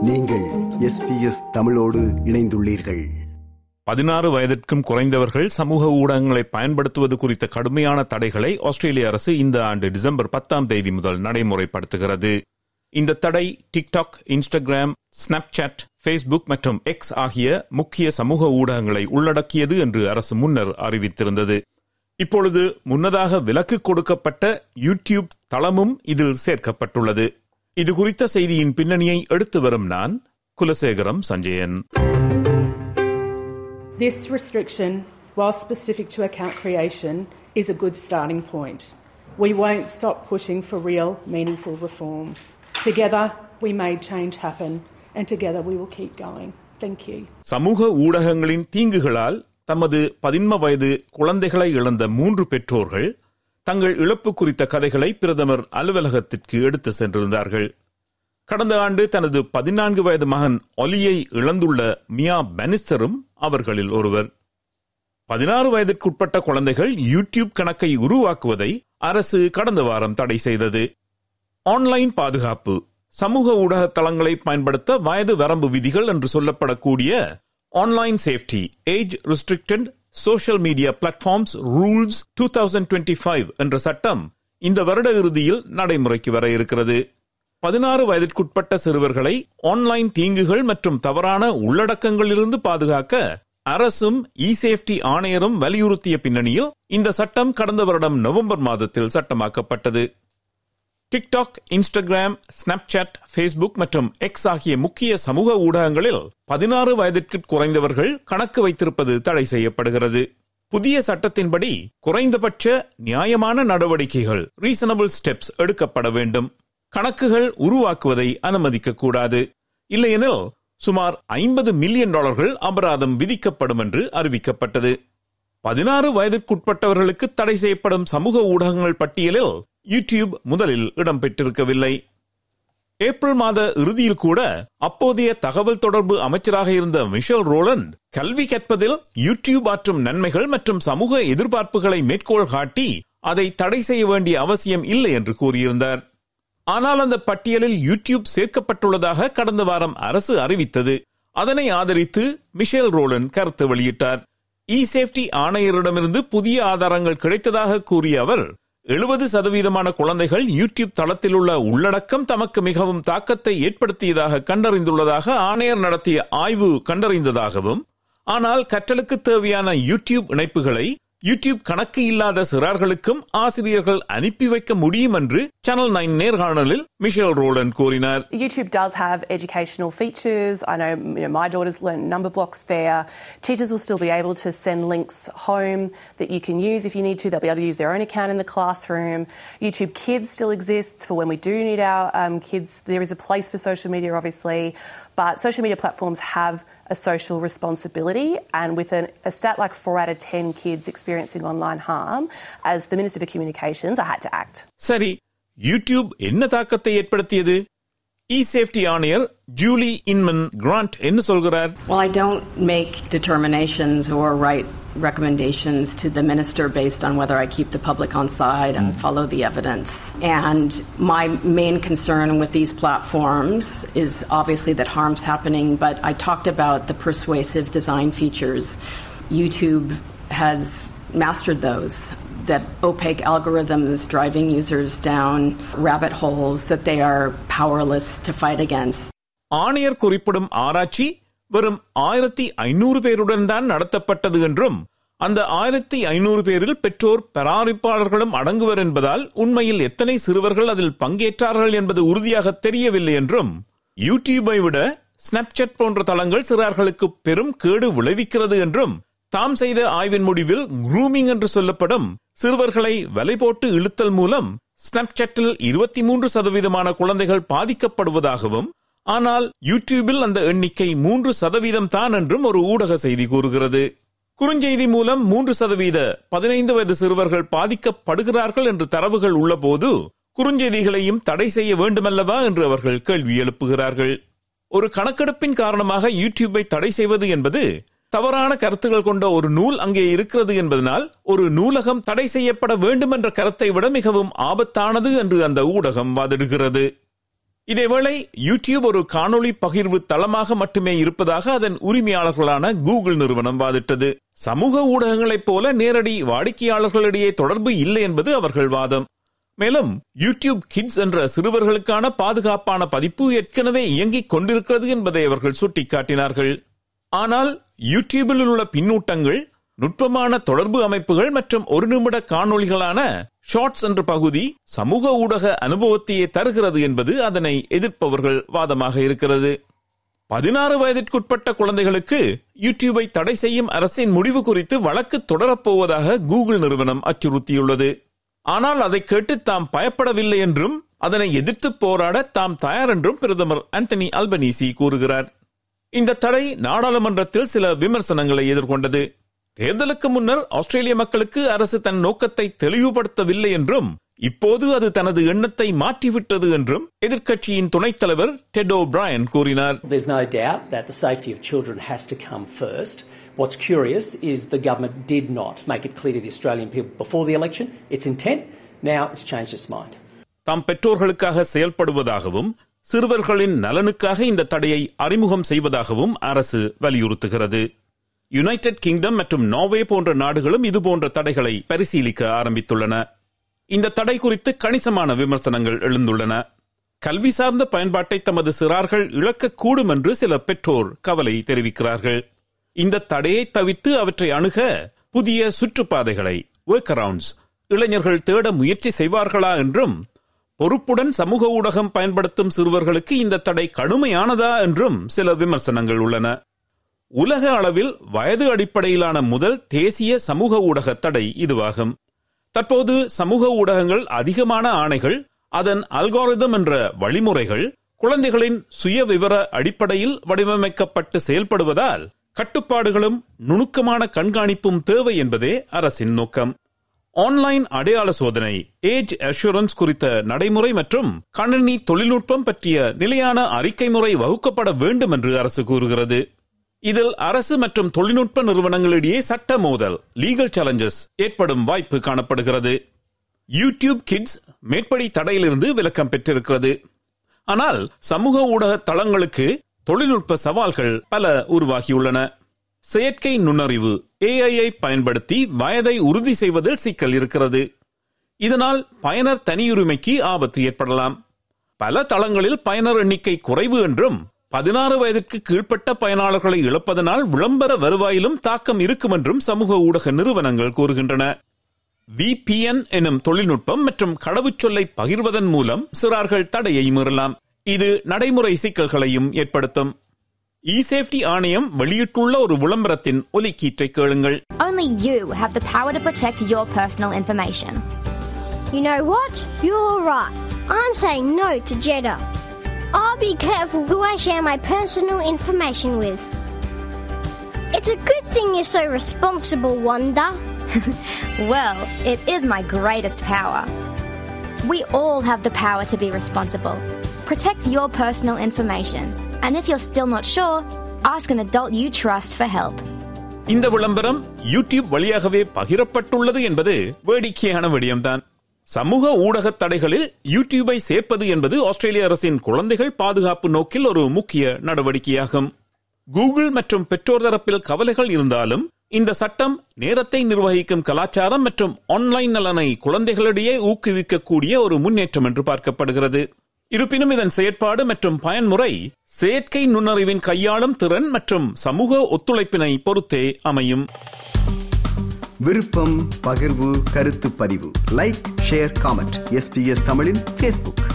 நீங்கள் எஸ்பிஎஸ் தமிழோடு இணைந்துள்ளீர்கள் பதினாறு வயதிற்கும் குறைந்தவர்கள் சமூக ஊடகங்களை பயன்படுத்துவது குறித்த கடுமையான தடைகளை ஆஸ்திரேலிய அரசு இந்த ஆண்டு டிசம்பர் பத்தாம் தேதி முதல் நடைமுறைப்படுத்துகிறது இந்த தடை டிக்டாக் இன்ஸ்டாகிராம் ஸ்னாப்சாட் ஃபேஸ்புக் மற்றும் எக்ஸ் ஆகிய முக்கிய சமூக ஊடகங்களை உள்ளடக்கியது என்று அரசு முன்னர் அறிவித்திருந்தது இப்பொழுது முன்னதாக விலக்கு கொடுக்கப்பட்ட யூடியூப் தளமும் இதில் சேர்க்கப்பட்டுள்ளது இது குறித்த செய்தியின் பின்னணியை எடுத்து வரும் நான் Kulasekaram Sanjayan This restriction, while specific to account creation, is a good starting point. We won't stop pushing for real, meaningful reform. Together, we made change happen, and together we will keep going. Thank you. சமூக ஊடகங்களின் தீங்குகளால் தமது பதின்ம வயது குழந்தைகளை இழந்த மூன்று பெற்றோர்கள் தங்கள் இழப்பு குறித்த கதைகளை பிரதமர் அலுவலகத்திற்கு எடுத்து சென்றிருந்தார்கள் கடந்த ஆண்டு தனது பதினான்கு வயது மகன் ஒலியை இழந்துள்ள மியா பெனிஸ்டரும் அவர்களில் ஒருவர் பதினாறு வயதிற்குட்பட்ட குழந்தைகள் யூடியூப் கணக்கை உருவாக்குவதை அரசு கடந்த வாரம் தடை செய்தது ஆன்லைன் பாதுகாப்பு சமூக ஊடக தளங்களை பயன்படுத்த வயது வரம்பு விதிகள் என்று சொல்லப்படக்கூடிய online safety age restricted social media platforms rules two thousand twenty five என்ற சட்டம் இந்த வருட இறுதியில் நடைமுறைக்கு வர இருக்கிறது பதினாறு வயதிற்குட்பட்ட சிறுவர்களை ஆன்லைன் தீங்குகள் மற்றும் தவறான உள்ளடக்கங்களிலிருந்து பாதுகாக்க அரசும் இ சேஃப்டி ஆணையரும் வலியுறுத்திய பின்னணியில் இந்த சட்டம் கடந்த வருடம் நவம்பர் மாதத்தில் சட்டமாக்கப்பட்டது டிக்டாக் இன்ஸ்டாகிராம் ஸ்னாப்சாட் ஃபேஸ்புக் மற்றும் எக்ஸ் ஆகிய முக்கிய சமூக ஊடகங்களில் பதினாறு வயதிற்கு குறைந்தவர்கள் கணக்கு வைத்திருப்பது தடை செய்யப்படுகிறது புதிய சட்டத்தின்படி குறைந்தபட்ச நியாயமான நடவடிக்கைகள் ரீசனபிள் ஸ்டெப்ஸ் எடுக்கப்பட வேண்டும் கணக்குகள் உருவாக்குவதை அனுமதிக்க கூடாது இல்லையெனில் சுமார் ஐம்பது மில்லியன் டாலர்கள் அபராதம் விதிக்கப்படும் என்று அறிவிக்கப்பட்டது பதினாறு வயதுக்குட்பட்டவர்களுக்கு தடை செய்யப்படும் சமூக ஊடகங்கள் பட்டியலில் யூடியூப் முதலில் இடம்பெற்றிருக்கவில்லை ஏப்ரல் மாத இறுதியில் கூட அப்போதைய தகவல் தொடர்பு அமைச்சராக இருந்த மிஷல் ரோலண்ட் கல்வி கற்பதில் யூடியூப் ஆற்றும் நன்மைகள் மற்றும் சமூக எதிர்பார்ப்புகளை மேற்கோள் காட்டி அதை தடை செய்ய வேண்டிய அவசியம் இல்லை என்று கூறியிருந்தார் ஆனால் அந்த பட்டியலில் யூடியூப் சேர்க்கப்பட்டுள்ளதாக கடந்த வாரம் அரசு அறிவித்தது அதனை ஆதரித்து மிஷேல் ரோலன் கருத்து வெளியிட்டார் இ சேஃப்டி ஆணையரிடமிருந்து புதிய ஆதாரங்கள் கிடைத்ததாக கூறிய அவர் எழுபது சதவீதமான குழந்தைகள் யூடியூப் தளத்தில் உள்ள உள்ளடக்கம் தமக்கு மிகவும் தாக்கத்தை ஏற்படுத்தியதாக கண்டறிந்துள்ளதாக ஆணையர் நடத்திய ஆய்வு கண்டறிந்ததாகவும் ஆனால் கற்றலுக்கு தேவையான யூடியூப் இணைப்புகளை யூடியூப் கணக்கு இல்லாத சிறார்களுக்கும் ஆசிரியர்கள் அனுப்பி வைக்க முடியும் என்று சேனல் நைன் நேர்காணலில் மிஷேல் ரோலன் கூறினார் YouTube does have educational features. I know, you know my daughters learn number blocks there. Teachers will still be able to send links home that you can use if you need to. They'll be able to use their own account in the classroom. YouTube Kids still exists for when we do need our um, kids. There is a place for social media, obviously, but social media platforms have a social responsibility. And with an, a stat like four out of 10 kids experiencing online harm, as the Minister for Communications, I had to act. சரி YouTube என்ன தாக்கத்தை ஏற்படுத்தியது e safety ஆணையர் Julie Inman Grant என்ன சொல்கிறார் Well, I don't make determinations or write recommendations to the minister based on whether I keep the public on side and follow the evidence. And my main concern with these platforms is obviously that harm's happening, but I talked about the persuasive design features. YouTube has mastered those. That opaque algorithms driving users down rabbit holes that they are powerless to fight against. ஆணையர் குறிப்பிடும் ஆராய்ச்சி வெறும் ஆயிரத்தி ஐநூறு பேருடன் தான் நடத்தப்பட்டது என்றும் அந்த ஆயிரத்தி ஐநூறு பேரில் பெற்றோர் பராமரிப்பாளர்களும் அடங்குவர் என்பதால் உண்மையில் எத்தனை சிறுவர்கள் அதில் பங்கேற்றார்கள் என்பது உறுதியாக தெரியவில்லை என்றும் யூடியூபை விட ஸ்னாப்சாட் போன்ற தளங்கள் சிறார்களுக்கு பெரும் கேடு விளைவிக்கிறது என்றும் தாம் செய்த ஆய்வின் முடிவில் குரூமிங் என்று சொல்லப்படும் சிறுவர்களை வலை போட்டு இழுத்தல் மூலம் ஸ்னாப்சாட்டில் இருபத்தி மூன்று சதவீதமான குழந்தைகள் பாதிக்கப்படுவதாகவும் ஆனால் யூடியூபில் அந்த எண்ணிக்கை மூன்று சதவீதம் தான் என்றும் ஒரு ஊடக செய்தி கூறுகிறது குறுஞ்செய்தி மூலம் மூன்று சதவீத பதினைந்து வயது சிறுவர்கள் பாதிக்கப்படுகிறார்கள் என்று தரவுகள் உள்ளபோது குறுஞ்செய்திகளையும் தடை செய்ய வேண்டுமல்லவா என்று அவர்கள் கேள்வி எழுப்புகிறார்கள் ஒரு கணக்கெடுப்பின் காரணமாக யூடியூபை தடை செய்வது என்பது தவறான கருத்துகள் கொண்ட ஒரு நூல் அங்கே இருக்கிறது என்பதனால் ஒரு நூலகம் தடை செய்யப்பட வேண்டும் என்ற கருத்தை விட மிகவும் ஆபத்தானது என்று அந்த ஊடகம் வாதிடுகிறது இதேவேளை யூடியூப் ஒரு காணொளி பகிர்வு தளமாக மட்டுமே இருப்பதாக அதன் உரிமையாளர்களான கூகுள் நிறுவனம் வாதிட்டது சமூக ஊடகங்களைப் போல நேரடி வாடிக்கையாளர்களிடையே தொடர்பு இல்லை என்பது அவர்கள் வாதம் மேலும் யூடியூப் கிட்ஸ் என்ற சிறுவர்களுக்கான பாதுகாப்பான பதிப்பு ஏற்கனவே இயங்கிக் கொண்டிருக்கிறது என்பதை அவர்கள் சுட்டிக்காட்டினார்கள் ஆனால் யூடியூபில் உள்ள பின்னூட்டங்கள் நுட்பமான தொடர்பு அமைப்புகள் மற்றும் ஒரு நிமிட காணொளிகளான ஷார்ட்ஸ் என்ற பகுதி சமூக ஊடக அனுபவத்தையே தருகிறது என்பது அதனை எதிர்ப்பவர்கள் வாதமாக இருக்கிறது பதினாறு வயதிற்குட்பட்ட குழந்தைகளுக்கு யூடியூபை தடை செய்யும் அரசின் முடிவு குறித்து வழக்கு தொடரப்போவதாக கூகுள் நிறுவனம் அச்சுறுத்தியுள்ளது ஆனால் அதை கேட்டு தாம் பயப்படவில்லை என்றும் அதனை எதிர்த்து போராட தாம் தயார் என்றும் பிரதமர் ஆந்தனி அல்பனீசி கூறுகிறார் இந்த தடை நாடாளுமன்றத்தில் சில விமர்சனங்களை எதிர்கொண்டது தேர்தலுக்கு முன்னர் ஆஸ்திரேலிய மக்களுக்கு அரசு தன் நோக்கத்தை தெளிவுபடுத்தவில்லை என்றும் இப்போது அது தனது எண்ணத்தை மாற்றிவிட்டது என்றும் எதிர்க்கட்சியின் துணைத் தலைவர் டெடோ பிராயன் கூறினார் There's no doubt that the safety of children has to come first. What's curious is the government did not make it clear to the Australian people before the election its intent. Now it's changed its mind. தாம் பெற்றோர்களுக்காக செயல்படுவதாகவும் சிறுவர்களின் நலனுக்காக இந்த தடையை அறிமுகம் செய்வதாகவும் அரசு வலியுறுத்துகிறது யுனைடெட் கிங்டம் மற்றும் நார்வே போன்ற நாடுகளும் இதுபோன்ற தடைகளை பரிசீலிக்க ஆரம்பித்துள்ளன இந்த தடை குறித்து கணிசமான விமர்சனங்கள் எழுந்துள்ளன கல்வி சார்ந்த பயன்பாட்டை தமது சிறார்கள் இழக்கக்கூடும் என்று சில பெற்றோர் கவலை தெரிவிக்கிறார்கள் இந்த தடையை தவிர்த்து அவற்றை அணுக புதிய சுற்றுப்பாதைகளை ஒர்க் அரவுண்ட்ஸ் இளைஞர்கள் தேட முயற்சி செய்வார்களா என்றும் பொறுப்புடன் சமூக ஊடகம் பயன்படுத்தும் சிறுவர்களுக்கு இந்த தடை கடுமையானதா என்றும் சில விமர்சனங்கள் உள்ளன உலக அளவில் வயது அடிப்படையிலான முதல் தேசிய சமூக ஊடக தடை இதுவாகும் தற்போது சமூக ஊடகங்கள் அதிகமான ஆணைகள் அதன் அல்காரிதம் என்ற வழிமுறைகள் குழந்தைகளின் சுய விவர அடிப்படையில் வடிவமைக்கப்பட்டு செயல்படுவதால் கட்டுப்பாடுகளும் நுணுக்கமான கண்காணிப்பும் தேவை என்பதே அரசின் நோக்கம் ஆன்லைன் அடையாள சோதனை ஏஜ் அஷூரன்ஸ் குறித்த நடைமுறை மற்றும் கணினி தொழில்நுட்பம் பற்றிய நிலையான அறிக்கை முறை வகுக்கப்பட வேண்டும் என்று அரசு கூறுகிறது இதில் அரசு மற்றும் தொழில்நுட்ப நிறுவனங்களிடையே சட்ட மோதல் லீகல் சேலஞ்சஸ் ஏற்படும் வாய்ப்பு காணப்படுகிறது யூடியூப் கிட்ஸ் மேற்படி தடையிலிருந்து விலக்கம் பெற்றிருக்கிறது ஆனால் சமூக ஊடக தளங்களுக்கு தொழில்நுட்ப சவால்கள் பல உருவாகியுள்ளன செயற்கை நுண்ணறிவு ஏஐயை பயன்படுத்தி வயதை உறுதி செய்வதில் சிக்கல் இருக்கிறது இதனால் பயனர் தனியுரிமைக்கு ஆபத்து ஏற்படலாம் பல தளங்களில் பயனர் எண்ணிக்கை குறைவு என்றும் பதினாறு வயதிற்கு கீழ்ப்பட்ட பயனாளர்களை இழப்பதனால் விளம்பர வருவாயிலும் தாக்கம் இருக்கும் என்றும் சமூக ஊடக நிறுவனங்கள் கூறுகின்றன விபிஎன் எனும் தொழில்நுட்பம் மற்றும் கடவுச்சொல்லை பகிர்வதன் மூலம் சிறார்கள் தடையை மீறலாம் இது நடைமுறை சிக்கல்களையும் ஏற்படுத்தும் இ சேஃப்டி ஆணையம் வெளியிட்டுள்ள ஒரு விளம்பரத்தின் ஒலிக்கீற்றை கேளுங்கள் Only you have the power to protect your personal information. You know what? You're right. I'm saying no to Jeddah. I'll be careful who I share my personal information with. It's a good thing you're so responsible, Wanda. Well, it is my greatest power. We all have the power to be responsible. Protect your personal information. And if you're still not sure, ask an adult you trust for help. இந்த விளம்பரம் YouTube வழியாகவே பகிரப்பட்டுள்ளது என்பது வேடிக்கையான விடயம்தான் சமூக ஊடக தடைகளில் யூடியூபை சேர்ப்பது என்பது ஆஸ்திரேலிய அரசின் குழந்தைகள் பாதுகாப்பு நோக்கில் ஒரு முக்கிய நடவடிக்கையாகும் கூகுள் மற்றும் பெற்றோர் தரப்பில் கவலைகள் இருந்தாலும் இந்த சட்டம் நேரத்தை நிர்வகிக்கும் கலாச்சாரம் மற்றும் ஆன்லைன் நலனை குழந்தைகளிடையே ஊக்குவிக்கக்கூடிய ஒரு முன்னேற்றம் என்று பார்க்கப்படுகிறது இருப்பினும் இதன் செயற்பாடு மற்றும் பயன்முறை செயற்கை நுண்ணறிவின் கையாளும் திறன் மற்றும் சமூக ஒத்துழைப்பினை பொறுத்தே அமையும் விருப்பம் பகிர்வு கருத்து பதிவு லைக் ஷேர் காமெண்ட் எஸ்பிஎஸ் தமிழின் ஃபேஸ்புக்